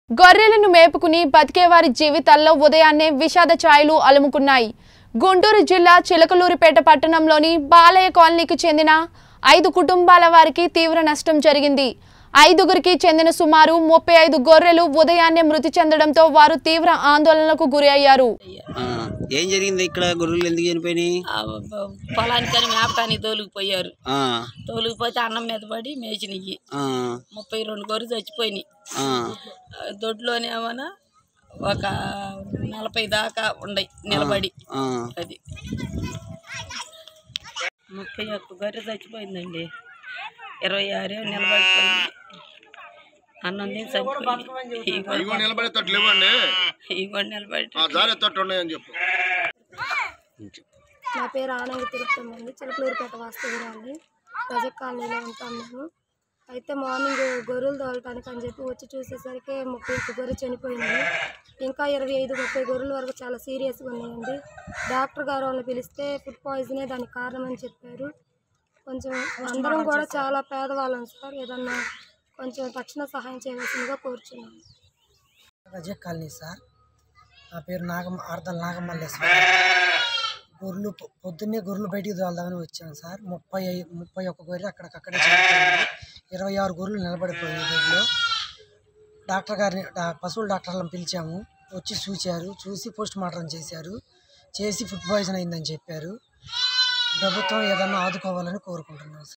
గొర్రెలను మేపుకుని బతికేవారి జీవితాల్లో ఉదయాన్నే విషాద ఛాయలు అలుముకున్నాయి గుంటూరు జిల్లా చిలకలూరిపేట పట్టణంలోని బాలయ్య కాలనీకి చెందిన ఐదు కుటుంబాల వారికి తీవ్ర నష్టం జరిగింది ఐదుగురికి చెందిన సుమారు ముప్పై ఐదు గొర్రెలు ఉదయాన్నే మృతి చెందడంతో వారు తీవ్ర ఆందోళనలకు గురి అయ్యారు ఆ, ఏం జరిగింది ఇక్కడ గొర్రెలు ఎందుకు చనిపోయినాయి ఆ బ- పొలానికని మేపకానికి తోలుకుపోయారు ఆ, తోలుకుపోతే అన్నం మీద పడి మేచినవి ఆ, ముప్పై రెండు గొర్రెలు చచ్చిపోయినాయి ఆ, ఆ, దొడ్లోనేమన్నా ఒక నలభై దాకా ఉండయి నిలబడి ఆ. అది ముప్పై ఒక్క గొర్రె చచ్చిపోయిందండి ఇరవై ఆరు నిలబడిపోయింది అన్నం తిని చచ్చిపోయింది ఈ గొర్రె ఇగో నిలబడేటట్టు లేవండి ఈ గొర్రె నిలబడి ఆ జారేటట్టు ఉన్నాయని చెప్పు నా పేరు ఆనంద తిరుపతి అండి చిలకలూరుపేట వాస్తవ్యురాలి ప్రజెక్ట్ కాలనీలో ఉంటాం మేము అయితే మార్నింగ్ గొర్రెలు తోలటానికి అని చెప్పి వచ్చి చూసేసరికి ముప్పై ఒక్క గొర్రె చనిపోయింది ఇంకా ఇరవై ఐదు ముప్పై గొర్రెల వరకు చాలా సీరియస్గా ఉన్నాయండి డాక్టర్ గారు వాళ్ళని పిలిస్తే ఫుడ్ పాయిజనే దానికి కారణం అని చెప్పారు కొంచెం అందరం కూడా చాలా పేదవాళ్ళం సార్ ఏదన్నా కొంచెం తక్షణ సహాయం చేయవలసిందిగా కోరుచున్నాను రజక్ కాలనీ సార్ నా పేరు నాగం ఆర్దల్ నాగమల్లేశ్వర గొర్రెలు పొ- పొద్దున్నే గొర్రెలు బయటికి తోలుదామని వచ్చాను సార్ ముప్పై ఐ- ముప్పై ఒక్క గొర్రె అక్కడికక్కడే చనిపోయింది ఇరవై ఆరు గొర్రెలు నిలబడిపోయాయి గొర్రెలు డాక్టర్ గారిని డా- పశువుల డాక్టర్లను పిలిచాము వచ్చి చూశారు చూసి పోస్ట్ మార్టం చేశారు చేసి ఫుడ్ పాయిజన్ అయిందని చెప్పారు ప్రభుత్వం ఏదన్నా ఆదుకోవాలని కోరుకుంటున్నాం సార్